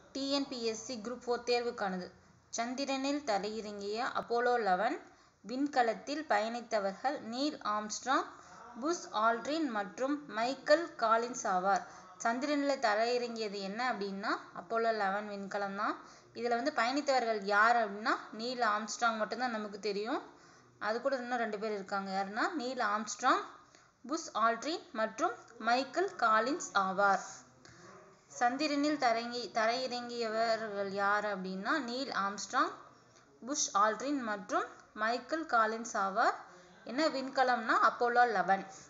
TNPSC group four தேர்வுக்கானது சந்திரனில் தரையிறங்கிய அப்போலோ லெவன் விண்கலத்தில் பயணித்தவர்கள் நீல் ஆம்ஸ்ட்ராங் புஸ் ஆல்ட்ரின் மற்றும் மைக்கேல் காலின்ஸ் ஆவார் சந்திரனில் தரையிறங்கியது என்ன அப்படின்னா அப்போலோ லெவன் விண்கலம் தான் இதில் வந்து பயணித்தவர்கள் யார் அப்படின்னா நீல் ஆம்ஸ்ட்ராங் மட்டும்தான் நமக்கு தெரியும் அது கூட இன்னும் ரெண்டு பேர் இருக்காங்க யாருன்னா நீல் ஆம்ஸ்ட்ராங் புஸ் ஆல்ட்ரின் மற்றும் மைக்கேல் காலின்ஸ் ஆவார் சந்திரனில் தரங்கி தரையிறங்கியவர்கள் யார் அப்படின்னா நீல் ஆம்ஸ்ட்ராங் புஷ் ஆல்ட்ரின் மற்றும் மைக்கேல் காலின்ஸ் ஆவார் என்ன விண்கலம்னா அப்போலோ லெவன்